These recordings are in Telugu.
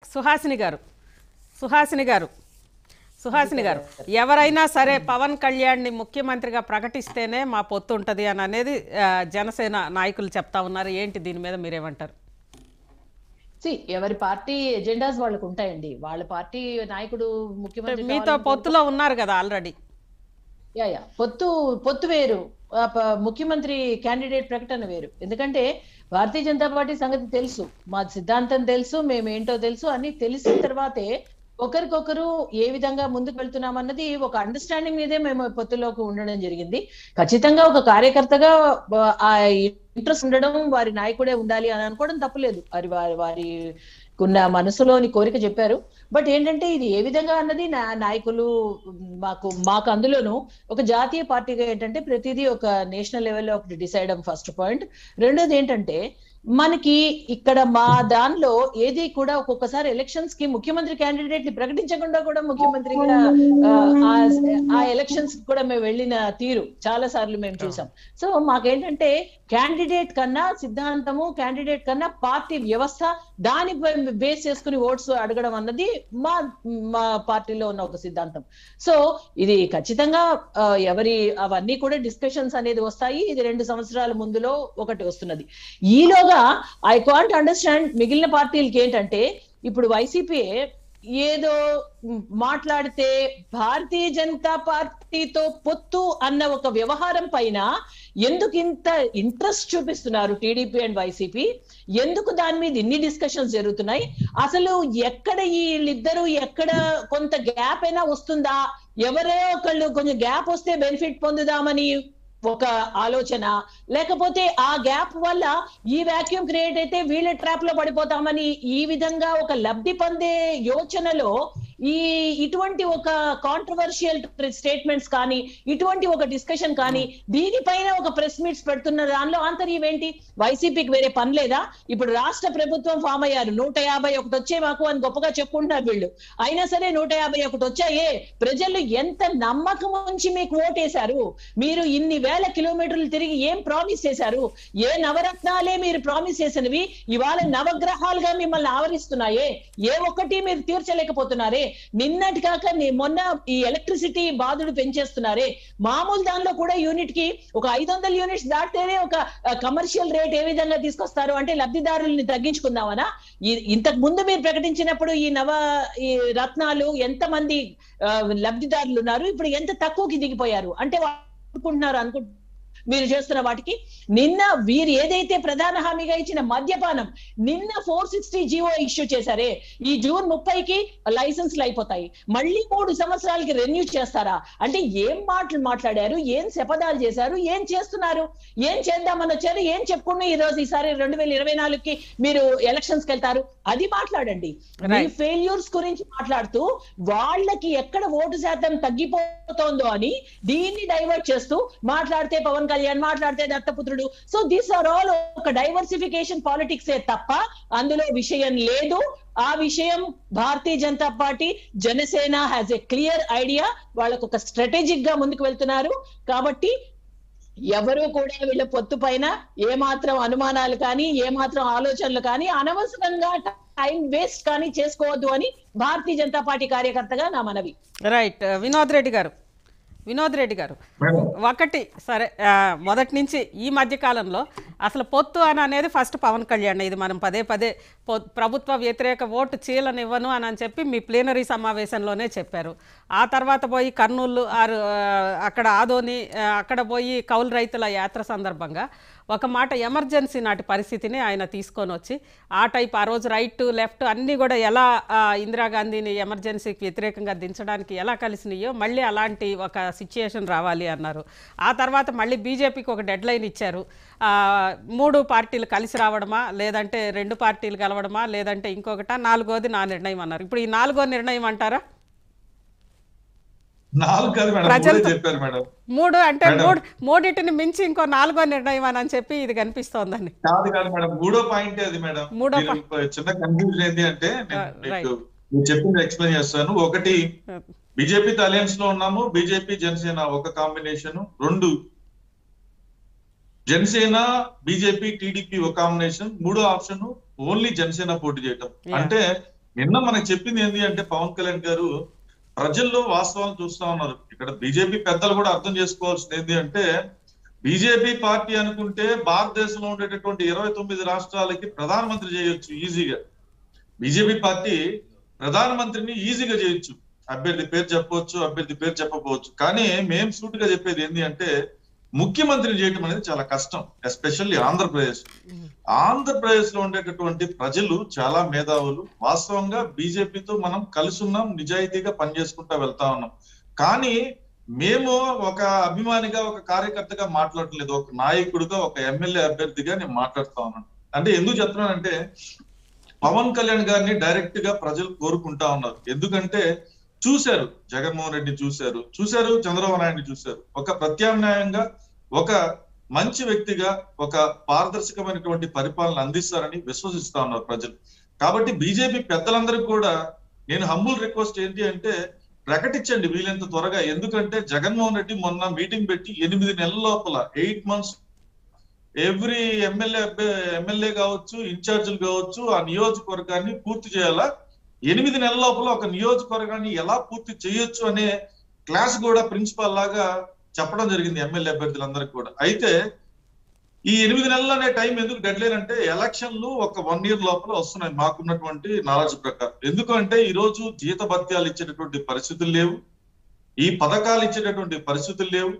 సుహాసిని గారు సుహాసిని గారు సుహాసిని గారు ఎవరైనా సరే పవన్ కళ్యాణ్ని ముఖ్యమంత్రిగా ప్రకటిస్తేనే మా పొత్తు ఉంటుంది అని అనేది ఆ, జనసేన నాయకులు చెప్తా ఉన్నారు ఏంటి దీని మీద మీరేమంటారు See, ఎవరి పార్టీ ఎజెండాస్ వాళ్ళకు ఉంటాయండి వాళ్ళ పార్టీ నాయకుడు ముఖ్యమంత్రి మీతో కావాలని పొత్తులో ఉన్నారు కదా ఆల్రెడీ యా యా పొత్తు పొత్తు వేరు ఆ, ప- ముఖ్యమంత్రి క్యాండిడేట్ ప్రకటన వేరు ఎందుకంటే భారతీయ జనతా పార్టీ సంగతి తెలుసు మా సిద్ధాంతం తెలుసు మేమేంటో తెలుసు అన్ని తెలిసిన తర్వాతే ఒకరికొకరు ఏ విధంగా ముందుకు వెళ్తున్నాం అన్నది ఒక అండర్స్టాండింగ్ మీదే మేము పొత్తులోకి ఉండడం జరిగింది ఖచ్చితంగా ఒక కార్యకర్తగా ఆ, ఆ ఇంట్రెస్ట్ ఉండడం వారి నాయకుడే ఉండాలి అని అనుకోవడం తప్పులేదు వారి వారి వారి ఉన్న మనసులోని కోరిక చెప్పారు బట్ ఏంటంటే ఇది ఏ విధంగా అన్నది నా నాయకులు మాకు మాకు అందులోను ఒక జాతీయ పార్టీగా ఏంటంటే ప్రతిదీ ఒక నేషనల్ లెవెల్లో ఒకటి డిసైడ్ ఫస్ట్ పాయింట్ రెండోది ఏంటంటే మనకి ఇక్కడ మా దానిలో ఏది కూడా ఒక్కొక్కసారి ఎలక్షన్స్ కి ముఖ్యమంత్రి క్యాండిడేట్ ని ప్రకటించకుండా కూడా ముఖ్యమంత్రిగా ఆ, ఆ- ఆ ఎలక్షన్స్ కూడా మేము వెళ్ళిన తీరు చాలా సార్లు మేము చూసాం సో మాకేంటంటే క్యాండిడేట్ కన్నా సిద్ధాంతము క్యాండిడేట్ కన్నా పార్టీ వ్యవస్థ దాని బేస్ చేసుకుని ఓట్స్ అడగడం అన్నది మా మా పార్టీలో ఉన్న ఒక సిద్ధాంతం సో ఇది ఖచ్చితంగా ఆ, ఎవరి అవన్నీ కూడా డిస్కషన్స్ అనేది వస్తాయి ఇది రెండు సంవత్సరాల ముందులో ఒకటి వస్తున్నది ఈలోగా ఐ కాంట్ అండర్స్టాండ్ మిగిలిన పార్టీలకి ఏంటంటే ఇప్పుడు వైసీపీ ఏదో మాట్లాడితే భారతీయ జనతా పార్టీతో పొత్తు అన్న ఒక వ్యవహారం పైన ఎందుకు ఇంత ఇంట్రెస్ట్ చూపిస్తున్నారు టీడీపీ అండ్ వైసీపీ ఎందుకు దాని మీద ఇన్ని డిస్కషన్స్ జరుగుతున్నాయి అసలు ఎక్కడ ఈ వీళ్ళిద్దరూ ఎక్కడ కొంత గ్యాప్ అయినా వస్తుందా ఎవరో ఒకళ్ళు కొంచెం గ్యాప్ వస్తే బెనిఫిట్ పొందుదామని ఒక ఆలోచన లేకపోతే ఆ గ్యాప్ వల్ల ఈ వాక్యూమ్ క్రియేట్ అయితే వీళ్ళ ట్రాప్ లో పడిపోతామని ఈ విధంగా ఒక లబ్ధి పొందే యోచనలో ఈ ఇటువంటి ఒక కాంట్రవర్షియల్ స్టేట్మెంట్స్ కానీ ఇటువంటి ఒక డిస్కషన్ కానీ దీనిపైన ఒక ప్రెస్ మీట్స్ పెడుతున్న దానిలో ఆంతర్యం ఏంటి వైసీపీకి వేరే పని లేదా ఇప్పుడు రాష్ట్ర ప్రభుత్వం ఫామ్ అయ్యారు నూట యాభై ఒకటి వచ్చే మాకు అని గొప్పగా చెప్పుకుంటున్నారు వీళ్ళు అయినా సరే నూట యాభై ఒకటి వచ్చాయే ప్రజలు ఎంత నమ్మకం ఉంచి మీకు ఓటేశారు మీరు ఇన్ని వేల కిలోమీటర్లు తిరిగి ఏం ప్రామిస్ చేశారు ఏ నవరత్నాలే మీరు ప్రామిస్ చేసినవి ఇవాళ నవగ్రహాలుగా మిమ్మల్ని ఆవరిస్తున్నాయే ఏ ఒక్కటి మీరు తీర్చలేకపోతున్నారే నిన్నటి కాక ని- మొన్న ఈ ఎలక్ట్రిసిటీ బాధుడు పెంచేస్తున్నారే మామూలు దానిలో కూడా యూనిట్ కి ఒక ఐదు వందల యూనిట్స్ దాటితేనే ఒక కమర్షియల్ రేట్ ఏ విధంగా తీసుకొస్తారు అంటే లబ్ధిదారుల్ని తగ్గించుకుందామనా ఈ- ఇంతకు ముందు మీరు ప్రకటించినప్పుడు ఈ నవ ఈ రత్నాలు ఎంత మంది ఆ, లబ్ధిదారులు ఉన్నారు ఇప్పుడు ఎంత తక్కువకి దిగిపోయారు అంటే వాళ్ళు అనుకుంటున్నారు అనుకుంటు మీరు చేస్తున్న వాటికి నిన్న వీరు ఏదైతే ప్రధాన హామీగా ఇచ్చిన మద్యపానం నిన్న ఫోర్ సిక్స్టీ జీవో ఇష్యూ చేశారే ఈ జూన్ ముప్పైకి లైసెన్స్లు అయిపోతాయి మళ్ళీ మూడు సంవత్సరాలకి రెన్యూ చేస్తారా అంటే ఏం మాటలు మాట్లాడారు ఏం శపథాలు చేశారు ఏం చేస్తున్నారు ఏం చేద్దామని వచ్చారు ఏం చెప్పుకున్నా ఈ రోజు ఈసారి రెండు వేల ఇరవై నాలుగుకి మీరు ఎలక్షన్స్ కి వెళ్తారు అది మాట్లాడండి మీ Right. ఫెయిల్యూర్స్ గురించి మాట్లాడుతూ వాళ్ళకి ఎక్కడ ఓటు శాతం తగ్గిపోతోందో అని దీన్ని డైవర్ట్ చేస్తూ మాట్లాడితే పవన్ కళ్యాణ్ మాట్లాడితే దత్తపుత్రుడు సో దీస్ ఆర్ ఆల్ ఒక డైవర్సిఫికేషన్ పాలిటిక్స్ ఏ తప్ప అందులో విషయం లేదు ఆ విషయం Bharatiya Janata Party Janasena has a clear idea వాళ్ళకు ఒక స్ట్రాటజిక్ గా ముందుకు వెళ్తున్నారు కాబట్టి ఎవరు కూడా వీళ్ళ పొత్తు పైన ఏ మాత్రం అనుమానాలు కానీ ఏ మాత్రం ఆలోచనలు కానీ అనవసరంగా టైం వేస్ట్ కానీ చేసుకోవద్దు అని భారతీయ జనతా పార్టీ కార్యకర్తగా నా మనవి రైట్ వినోద్ రెడ్డి గారు వినోద్ రెడ్డి గారు మేడం ఒకటి సరే ఆ, మొదటి నుంచి ఈ మధ్య కాలంలో అసలు పొత్తు అని అనేది ఫస్ట్ పవన్ కళ్యాణ్ ఇది మనం పదే పదే పొ- ప్రభుత్వ వ్యతిరేక ఓటు చీలనివ్వను అని అని చెప్పి మీ ప్లీనరీ సమావేశంలోనే చెప్పారు ఆ తర్వాత పోయి కర్నూలు ఆరు ఆ, అక్కడ ఆదోని ఆ, అక్కడ పోయి కౌలు రైతుల యాత్ర సందర్భంగా ఒక మాట ఎమర్జెన్సీ నాటి పరిస్థితిని ఆయన తీసుకొని వచ్చి ఆ టైప్ ఆ రోజు రైట్ లెఫ్ట్ అన్నీ కూడా ఎలా ఆ, ఇందిరాగాంధీని ఎమర్జెన్సీకి వ్యతిరేకంగా దించడానికి ఎలా కలిసినాయో మళ్ళీ అలాంటి ఒక సిచ్యుయేషన్ రావాలి అన్నారు ఆ తర్వాత మళ్ళీ బీజేపీకి ఒక డెడ్ లైన్ ఇచ్చారు ఆ, మూడు పార్టీలు కలిసి రావడమా లేదంటే రెండు పార్టీలు కలవడమా లేదంటే ఇంకొకట నాలుగోది నా నిర్ణయం అన్నారు ఇప్పుడు ఈ నాలుగో నిర్ణయం అంటారా నాలుగు కాదు మేడం ప్రజలతో- మూడే చెప్పారు మేడం మూడు అంటే మేడం. మూడు మూడింటిని మించి ఇంకో నాలుగో నిర్ణయం అని అని చెప్పి ఇది కనిపిస్తోందని కాదు కాదు మేడం మూడో పాయింట్ అది మేడం మూడో మీరు చిన్న కన్ఫ్యూజన్ ఏంటి అంటే నేను Uh, మీకు right. మీరు చెప్పింది ఎక్స్ప్లెయిన్ చేస్తాను ఒకటి బీజేపీ అలయన్స్ లో ఉన్నాము బీజేపీ జనసేన ఒక కాంబినేషన్ రెండు జనసేన బీజేపీ టీడీపీ ఒక కాంబినేషన్ మూడో ఆప్షన్ ఓన్లీ జనసేన పోటీ చేయటం Yeah. అంటే నిన్న మనకు చెప్పింది ఏంటి అంటే పవన్ కళ్యాణ్ గారు ప్రజల్లో వాస్తవాలు చూస్తా ఉన్నారు ఇక్కడ బీజేపీ పెద్దలు కూడా అర్థం చేసుకోవాల్సింది ఏంటి అంటే బీజేపీ పార్టీ అనుకుంటే భారతదేశంలో ఉండేటటువంటి ఇరవై తొమ్మిది రాష్ట్రాలకి ప్రధానమంత్రి చేయొచ్చు ఈజీగా బీజేపీ పార్టీ ప్రధానమంత్రిని ఈజీగా చేయొచ్చు అభ్యర్థి పేరు చెప్పవచ్చు అభ్యర్థి పేరు చెప్పకపోవచ్చు కానీ మేం సూటిగా చెప్పేది ఏంటి అంటే ముఖ్యమంత్రిని చేయటం అనేది చాలా కష్టం ఎస్పెషల్లీ ఆంధ్రప్రదేశ్ ఆంధ్రప్రదేశ్ లో ఉండేటటువంటి ప్రజలు చాలా మేధావులు వాస్తవంగా బీజేపీతో మనం కలిసి ఉన్నాం నిజాయితీగా పనిచేసుకుంటా వెళ్తా ఉన్నాం కానీ మేము ఒక అభిమానిగా ఒక కార్యకర్తగా మాట్లాడలేదు ఒక నాయకుడిగా ఒక ఎమ్మెల్యే అభ్యర్థిగా నేను మాట్లాడుతా ఉన్నాను అంటే ఎందుకు చెప్తున్నానంటే పవన్ కళ్యాణ్ గారిని డైరెక్ట్ గా ప్రజలు కోరుకుంటా ఉన్నారు ఎందుకంటే చూశారు జగన్మోహన్ రెడ్డి చూశారు చూశారు చంద్రబాబు నాయుడిని చూశారు ఒక ప్రత్యామ్నాయంగా ఒక మంచి వ్యక్తిగా ఒక పారదర్శకమైనటువంటి పరిపాలన అందిస్తారని విశ్వసిస్తా ఉన్నారు ప్రజలు కాబట్టి బీజేపీ పెద్దలందరికీ కూడా నేను హంబుల్ రిక్వెస్ట్ ఏంటి అంటే ప్రకటించండి వీలైనంత త్వరగా ఎందుకంటే జగన్మోహన్ రెడ్డి మొన్న మీటింగ్ పెట్టి ఎనిమిది నెలల లోపల eight months every MLA MLA కావచ్చు ఇన్ఛార్జీలు కావచ్చు ఆ నియోజకవర్గాన్ని పూర్తి చేయాలా ఎనిమిది నెలల లోపల ఒక నియోజకవర్గాన్ని ఎలా పూర్తి చేయొచ్చు అనే క్లాస్ కూడా ప్రిన్సిపాల్ లాగా చెప్పడం జరిగింది ఎమ్మెల్యే అభ్యర్థులందరికీ కూడా అయితే ఈ ఎనిమిది నెలలు అనే టైం ఎందుకు డెడ్లైన్ అంటే ఎలక్షన్లు ఒక వన్ ఇయర్ లోపల వస్తున్నాయి మాకున్నటువంటి నాలెడ్జ్ ప్రకారం ఎందుకంటే ఈ రోజు జీత భత్యాలు ఇచ్చేటటువంటి పరిస్థితులు లేవు ఈ పథకాలు ఇచ్చేటటువంటి పరిస్థితులు లేవు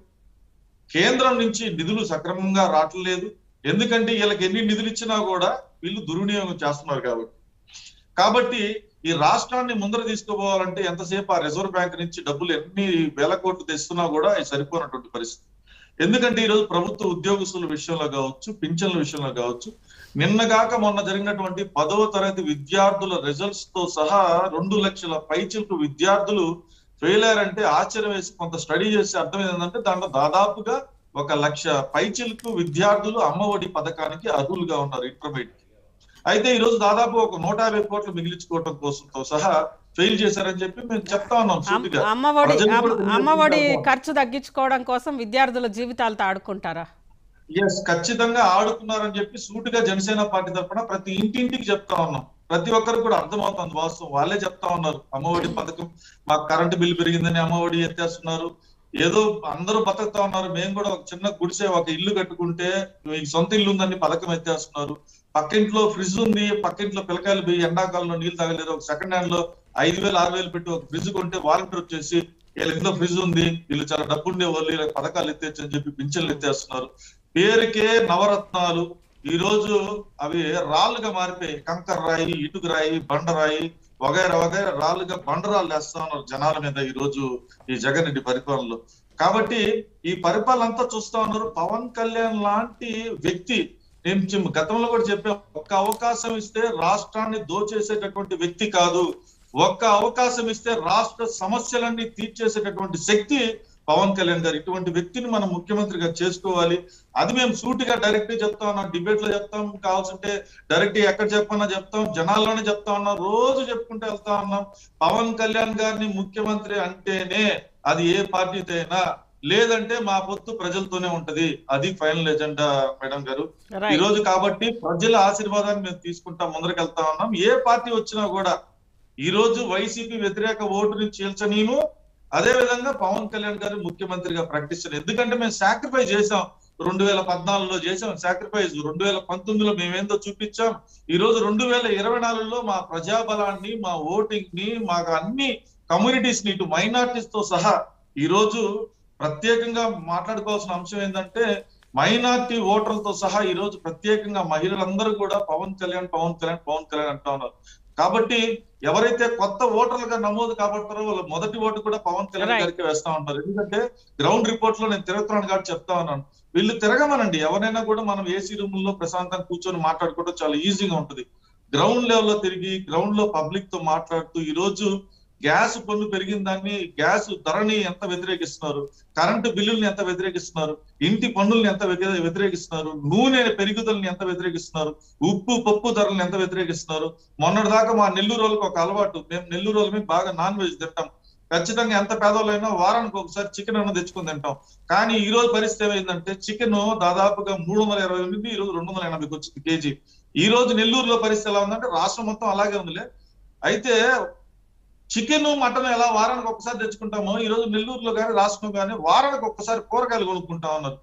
కేంద్రం నుంచి నిధులు సక్రమంగా రావట్లేదు ఎందుకంటే వీళ్ళకి ఎన్ని నిధులు ఇచ్చినా కూడా వీళ్ళు దుర్వినియోగం చేస్తున్నారు కాబట్టి కాబట్టి ఈ రాష్ట్రాన్ని ముందర తీసుకుపోవాలంటే ఎంతసేపు ఆ రిజర్వ్ బ్యాంక్ నుంచి డబ్బులు ఎన్ని వేల కోట్లు తెస్తున్నా కూడా అది సరిపోనటువంటి పరిస్థితి ఎందుకంటే ఈరోజు ప్రభుత్వ ఉద్యోగస్తుల విషయంలో కావచ్చు పింఛన్ల విషయంలో కావచ్చు నిన్నగాక మొన్న జరిగినటువంటి పదవ తరగతి విద్యార్థుల రిజల్ట్స్ తో సహా రెండు లక్షల పైచిలకు విద్యార్థులు ఫెయిల్ అయ్యారంటే ఆశ్చర్యం వేసి కొంత స్టడీ చేసి అర్థం ఏంటంటే దాంట్లో దాదాపుగా ఒక లక్ష పైచిలకు విద్యార్థులు అమ్మఒడి పథకానికి అర్హులుగా ఉన్నారు ఇంటర్మీడియట్ అయితే ఈ రోజు దాదాపు ఒక నూట యాభై కోట్లు మిగిలించుకోవటం కోసంతో సహా ఫెయిల్ చేశారని చెప్పి మేము చెప్తా ఉన్నాం అమ్- సూటిగా అమ్మఒడి ప్రజలు కూడా అమ్మ- అమ్మఒడి తెలియజేసుకుంటాము. ఖర్చు తగ్గించుకోవడం కోసం విద్యార్థుల జీవితాలతో ఆడుకుంటారా ఎస్ ఖచ్చితంగా ఆడుకున్నారని చెప్పి సూటిగా జనసేన పార్టీ తరఫున ప్రతి ఇంటింటికి చెప్తా ఉన్నాం ప్రతి ఒక్కరికి కూడా అర్థమవుతుంది వాస్తవం వాళ్ళే చెప్తా ఉన్నారు అమ్మఒడి పథకం మాకు కరెంటు బిల్లు పెరిగిందని అమ్మఒడి ఎత్తేస్తున్నారు ఏదో అందరూ బతుకుతా ఉన్నారు మేము కూడా ఒక చిన్న గుడిసె ఒక ఇల్లు కట్టుకుంటే మీకు సొంత ఇల్లు ఉందని పథకం ఎత్తేస్తున్నారు పక్కింట్లో ఫ్రిడ్జ్ ఉంది పక్కింట్లో పిల్లకాయలు పోయి ఎండాకాలంలో నీళ్లు తాగలేరు ఒక సెకండ్ హ్యాండ్ లో ఐదు వేలు ఆరు వేలు పెట్టి ఒక ఫ్రిడ్జ్ కొంటే వాలంటీర్ వచ్చేసి వీళ్ళ ఇంట్లో ఫ్రిడ్జ్ ఉంది వీళ్ళు చాలా డబ్బు ఉండే వాళ్ళు వీళ్ళకి పథకాలు ఎత్తేచ్చు అని చెప్పి పింఛన్లు ఎత్తేస్తున్నారు పేరుకే నవరత్నాలు ఈ రోజు అవి రాళ్ళుగా మారిపోయి కంకర రాయి ఇటుక రాయి బండరాయి వగైరా వగైరా రాళ్ళుగా బండరాళ్ళు వేస్తా ఉన్నారు జనాల మీద ఈ రోజు ఈ జగన్ రెడ్డి పరిపాలనలో కాబట్టి ఈ పరిపాలన అంతా చూస్తా ఉన్నారు పవన్ కళ్యాణ్ లాంటి వ్యక్తి నేను చిమ్- గతంలో కూడా చెప్పాం ఒక్క అవకాశం ఇస్తే రాష్ట్రాన్ని దోచేసేటటువంటి వ్యక్తి కాదు ఒక్క అవకాశం ఇస్తే రాష్ట్ర సమస్యలన్నీ తీర్చేసేటటువంటి శక్తి పవన్ కళ్యాణ్ గారు ఇటువంటి వ్యక్తిని మనం ముఖ్యమంత్రిగా చేసుకోవాలి అది మేము సూటిగా డైరెక్ట్ చెప్తా ఉన్నాం డిబేట్ లో చెప్తాం కావాల్సింటే డైరెక్ట్ ఎక్కడ చెప్పన్నా చెప్తాం జనాల్లోనే చెప్తా ఉన్నాం రోజు చెప్పుకుంటూ వెళ్తా ఉన్నాం పవన్ కళ్యాణ్ గారిని ముఖ్యమంత్రి అంటేనే అది ఏ పార్టీతో అయినా లేదంటే మా పొత్తు ప్రజలతోనే ఉంటది అది ఫైనల్ ఎజెండా మేడం గారు ఈ రైట్ రోజు కాబట్టి ప్రజల ఆశీర్వాదాన్ని మేము తీసుకుంటాం ముందరికి వెళ్తా ఉన్నాం ఏ పార్టీ వచ్చినా కూడా ఈ రోజు వైసీపీ వ్యతిరేక ఓటుని చీల్చనీము అదే విధంగా పవన్ కళ్యాణ్ గారు ముఖ్యమంత్రిగా ప్రకటిస్తారు ఎందుకంటే మేము సాక్రిఫైస్ చేసాం రెండు వేల పద్నాలుగులో చేసాం సాక్రిఫైస్ రెండు వేల పంతొమ్మిదిలో మేమేందో చూపించాం ఈ రోజు రెండు వేల ఇరవై నాలుగులో మా ప్రజాబలాన్ని మా ఓటింగ్ ని మాకు అన్ని కమ్యూనిటీస్ ని ఇటు మైనార్టీస్ తో సహా ఈ రోజు ప్రత్యేకంగా మాట్లాడుకోవాల్సిన అంశం ఏంటంటే మైనార్టీ ఓటర్లతో సహా ఈ రోజు ప్రత్యేకంగా మహిళలందరూ కూడా పవన్ కళ్యాణ్ పవన్ కళ్యాణ్ పవన్ కళ్యాణ్ అంటా ఉన్నారు కాబట్టి ఎవరైతే కొత్త ఓటర్లుగా నమోదు కాబడతారో వాళ్ళ మొదటి ఓటు కూడా పవన్ కళ్యాణ్ Right. గారికి వేస్తా ఉంటారు ఎందుకంటే గ్రౌండ్ రిపోర్ట్ లో నేను తిరుగుతున్నాను కాబట్టి చెప్తా ఉన్నాను వీళ్ళు తిరగమనండి ఎవరైనా కూడా మనం ఏసీ రూమ్ లో ప్రశాంతంగా కూర్చొని మాట్లాడుకోవడం చాలా ఈజీగా ఉంటుంది గ్రౌండ్ లెవెల్ లో తిరిగి గ్రౌండ్ లో పబ్లిక్ తో మాట్లాడుతూ ఈ రోజు గ్యాస్ పన్ను పెరిగిన దాన్ని గ్యాస్ ధరని ఎంత వ్యతిరేకిస్తున్నారు కరెంటు బిల్లుల్ని ఎంత వ్యతిరేకిస్తున్నారు ఇంటి పన్నుల్ని ఎంత వ్యతి- వ్యతిరేకిస్తున్నారు నూనె పెరుగుదలని ఎంత వ్యతిరేకిస్తున్నారు ఉప్పు పప్పు ధరలను ఎంత వ్యతిరేకిస్తున్నారు మొన్నటి దాకా మా నెల్లూరు వాళ్ళకి ఒక అలవాటు మేము నెల్లూరు వాళ్ళమే బాగా నాన్ వెజ్ తింటాం ఖచ్చితంగా ఎంత పేదవాళ్ళైనా వారానికి ఒకసారి చికెన్ అన్న తెచ్చుకొని తింటాం కానీ ఈ రోజు పరిస్థితి ఏమైందంటే చికెన్ దాదాపుగా మూడు వందల ఇరవై ఎనిమిది ఈ రోజు రెండు వందల ఎనభైకి వచ్చింది కేజీ ఈ రోజు నెల్లూరులో పరిస్థితి ఎలా ఉందంటే రాష్ట్రం మొత్తం అలాగే ఉందిలే అయితే చికెన్ మటన్ ఎలా వారానికి ఒక్కసారి తెచ్చుకుంటామో ఈ రోజు నెల్లూరులో కానీ రాష్ట్రంలో కానీ వారానికి ఒక్కసారి కూరగాయలు కొనుక్కుంటా ఉన్నారు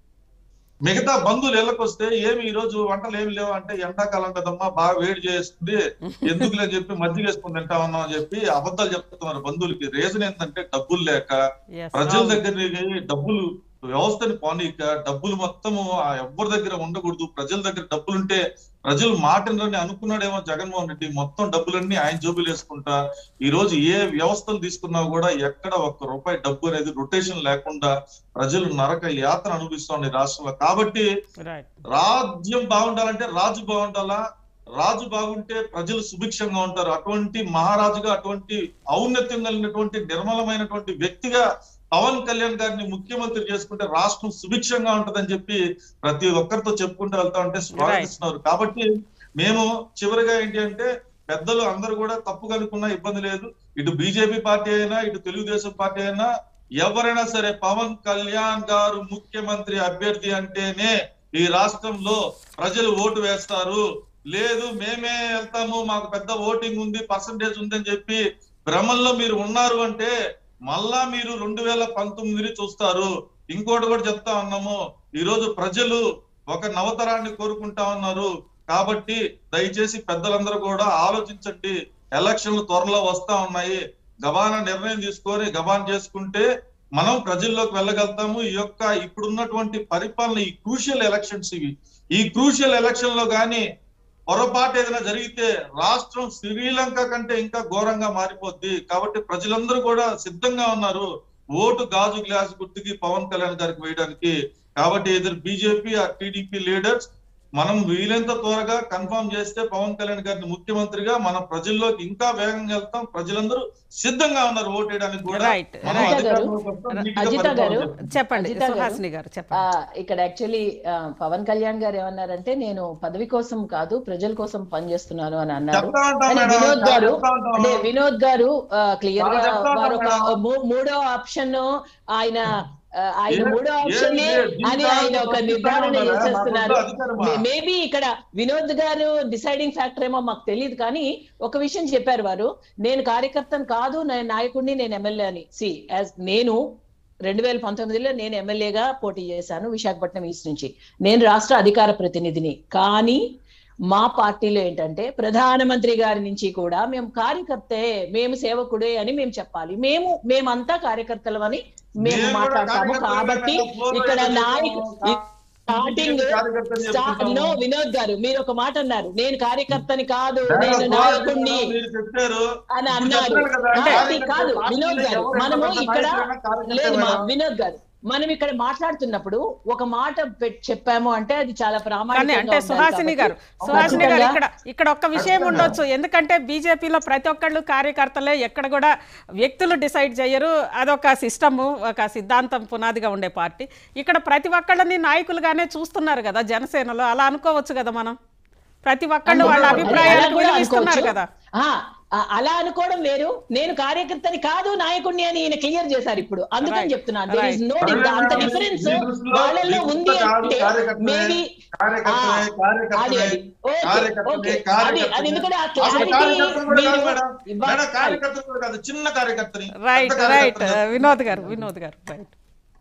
మిగతా బంధువులు ఇళ్ళకి వస్తే ఏమి ఈ రోజు వంటలు ఏమి లేవు అంటే ఎండాకాలం కదమ్మా బాగా వేడి చేస్తుంది ఎందుకులే చెప్పి మజ్జిగ వేసుకుని తింటా ఉన్నాం అని చెప్పి అబద్ధాలు చెప్తున్నారు బంధువులకి రీజన్ ఏంటంటే డబ్బులు లేక Yes, ప్రజల అవును. దగ్గర డబ్బులు వ్యవస్థని పోనీక డబ్బులు మొత్తము ఆ ఎవ్వరి దగ్గర ఉండకూడదు ప్రజల దగ్గర డబ్బులుంటే ప్రజలు మాటని అనుకున్నాడేమో జగన్మోహన్ రెడ్డి మొత్తం డబ్బులన్నీ ఆయన జోబులు వేసుకుంటా ఈ రోజు ఏ వ్యవస్థలు తీసుకున్నా కూడా ఎక్కడ ఒక్క రూపాయి డబ్బు అనేది రొటేషన్ లేకుండా ప్రజలు నరక యాత్ర అనుభవిస్తా ఈ రాష్ట్రంలో కాబట్టి రైట్ రాజ్యం బాగుండాలంటే రాజు బాగుండాలా రాజు బాగుంటే ప్రజలు సుభిక్షంగా ఉంటారు అటువంటి మహారాజుగా అటువంటి ఔన్నత్యం కలిగినటువంటి నిర్మలమైనటువంటి వ్యక్తిగా పవన్ కళ్యాణ్ గారిని ముఖ్యమంత్రి చేసుకుంటే రాష్ట్రం సుభిక్షంగా ఉంటదని చెప్పి ప్రతి ఒక్కరితో చెప్పుకుంటూ వెళ్తా ఉంటే స్వాగతిస్తున్నారు కాబట్టి మేము చివరిగా ఏంటి అంటే పెద్దలు అందరూ కూడా తప్పు కనుక్కున్నా ఇబ్బంది లేదు ఇటు బీజేపీ పార్టీ అయినా ఇటు తెలుగుదేశం పార్టీ అయినా ఎవరైనా సరే పవన్ కళ్యాణ్ గారు ముఖ్యమంత్రి అభ్యర్థి అంటేనే ఈ రాష్ట్రంలో ప్రజలు ఓటు వేస్తారు లేదు మేమే వెళ్తాము మాకు పెద్ద ఓటింగ్ ఉంది పర్సంటేజ్ ఉందని చెప్పి భ్రమల్లో మీరు ఉన్నారు అంటే మళ్ళా మీరు రెండు వేల పంతొమ్మిదిని చూస్తారు ఇంకోటి కూడా చెప్తా ఉన్నాము ఈ రోజు ప్రజలు ఒక నవతరాన్ని కోరుకుంటా ఉన్నారు కాబట్టి దయచేసి పెద్దలందరూ కూడా ఆలోచించండి ఎలక్షన్లు త్వరలో వస్తా ఉన్నాయి గబాన నిర్ణయం తీసుకొని గబాన్ చేసుకుంటే మనం ప్రజల్లోకి వెళ్ళగలుగుతాము ఈ యొక్క ఇప్పుడున్నటువంటి పరిపాలన ఈ క్రూషియల్ ఎలక్షన్స్ ఇవి ఈ క్రూషియల్ ఎలక్షన్ లో గాని పొరపాటు ఏదైనా జరిగితే రాష్ట్రం శ్రీలంక కంటే ఇంకా ఘోరంగా మారిపోద్ది కాబట్టి ప్రజలందరూ కూడా సిద్ధంగా ఉన్నారు ఓటు గాజు గ్లాస్ గుర్తుకి పవన్ కళ్యాణ్ గారికి వేయడానికి కాబట్టి ఇద్దరు బీజేపీ ఆ టీడీపీ లీడర్స్ మనం వీలైనంత త్వరగా కన్ఫర్మ్ చేస్తే పవన్ కళ్యాణ్ గారిని ముఖ్యమంత్రిగా మన ప్రజల్లోకి ఇంకా వేగంగా వెళ్తాం ప్రజలందరూ సిద్ధంగా ఉన్నారు ఓటు వేయడానికి కూడా Right, మనం right. అధికారంలోకి వస్తాం, నీట్గా అజిత పరిపాలన గారు, చేస్తాం. చెప్పండి అజిత గారు, సుహాసిని గారు ఆ, చెప్పండి ఇక్కడ యాక్చువల్లీ పవన్ కళ్యాణ్ గారు ఏమన్నారంటే నేను పదవి కోసం కాదు ప్రజల కోసం పనిచేస్తున్నాను అని అన్నారు చెప్తా ఉంటాం కానీ మేడం, వినోద్ గారు చెప్తా ఉంటాం. అంటే వినోద్ గారు క్లియర్ గా చాలా చెప్తా వారు ఒక ఉంటాం. మూ- మూడో ఆప్షన్ ఆయన ఆ, ఆయన ఏ- మూడో ఏ- ఆప్షన్ ఏ- అని దీంట్లో ఆయన ఒక పంపిస్తా నిర్ధారణ ఉన్నారా? చేసేస్తున్నారు మాకు అధికారమా? మేబీ ఇక్కడ వినోద్ గారు డిసైడింగ్ ఫ్యాక్టర్ ఏమో మాకు తెలియదు కానీ ఒక విషయం చెప్పారు వారు నేను కార్యకర్తను కాదు నేను నాయకుడిని నేను ఎమ్మెల్యే అని సి యాజ్ నేను రెండు వేల పంతొమ్మిదిలో నేను ఎమ్మెల్యేగా పోటీ చేశాను విశాఖపట్నం ఈస్ట్ నుంచి నేను రాష్ట్ర అధికార ప్రతినిధిని కానీ మా పార్టీలో ఏంటంటే ప్రధానమంత్రి గారి నుంచి కూడా మేము కార్యకర్తే మేము సేవకుడే అని మేము చెప్పాలి మేము మేమంతా కార్యకర్తలమని మేము మేము కూడా మాట్లాడతాము కార్యకర్తలమే కాబట్టి కదా, ఫోటో ఇక్కడ ఎక్కడ నాయకు చెప్తాము? స్టార్టింగ్ కార్యకర్తని స్టా- చెప్పుకుంటాము. నో వినోద్ గారు మీరు ఒక మాట అన్నారు నేను కార్యకర్తని కాదు మేడం, నేను ఫోటో నాయకుడిని మీరు చెప్పారు అని ఇప్పుడు అన్నారు చెప్తారు కదా, అంటే కార్యకర్త కాదు పార్టీలో వినోద్ గారు ఎవరు మనము ఎంత ఇక్కడ నాయకుడైనా కార్యకర్తే లేదు మా మేడం. వినోద్ గారు మనం ఇక్కడ మాట్లాడుతున్నప్పుడు ఒక మాట పెట్- చెప్పాము అంటే అది చాలా కానీ ప్రామాణికంగా అంటే ఉండాలి సుహాసిని గారు కాబట్టి సుహాసిని గారు ఖచ్చితంగా ఇక్కడ ఇక్కడ ఒక్క విషయం ఖచ్చితంగా. ఉండొచ్చు ఎందుకంటే బీజేపీలో ప్రతి ఒక్కళ్ళు కార్యకర్తలే ఎక్కడ కూడా వ్యక్తులు డిసైడ్ చేయరు అదొక సిస్టము ఒక సిద్ధాంతం పునాదిగా ఉండే పార్టీ ఇక్కడ ప్రతి ఒక్కళ్ళని నాయకులుగానే చూస్తున్నారు కదా జనసేనలో అలా అనుకోవచ్చు కదా మనం ప్రతి ఒక్కళ్ళు వాళ్ళ అలా అభిప్రాయాలకు కూడా విలువిస్తున్నారు అనుకోవచ్చు. కదా ఆ, ఆ, అలా అనుకోవడం వేరు నేను కార్యకర్తని కాదు నాయకుడిని అని ఈయన క్లియర్ చేశారు ఇప్పుడు అందుకని Right. చెప్తున్నాను There is Right. no సరే difference. అంత మేడం, డిఫరెన్స్ మీ దృష్టిలో వాళ్ళల్లో మీ ఉంది దృష్టిలో కాదు, అంటే కార్యకర్తలే, మేబీ కార్యకర్తలే, అది కార్యకర్తలే, అది ఓకే కార్యకర్తలే, ఓకే అది కార్యకర్తలే. అది ఎందుకంటే ఆ అసలు క్లారిటీ కార్యకర్తలు కూడా కాదు మేడం. ఇవ్వాలి మేడం, కార్యకర్తలు కూడా కాదు, చిన్న కార్యకర్తని రైట్ పెద్ద రైట్ కార్యకర్తని. వినోద్ గారు వినోద్ గారు రైట్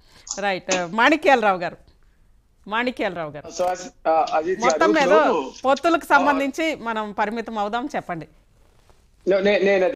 రైట్ మాణిక్యాలరావు గారు మాణిక్యాలరావు గారు సో అజ్- ఆ, అజిత్ మొత్తం గారు మీద ఇప్పుడు పొత్తులకు సంబంధించి మనం పరిమితం అవుదాం చెప్పండి నే- నేను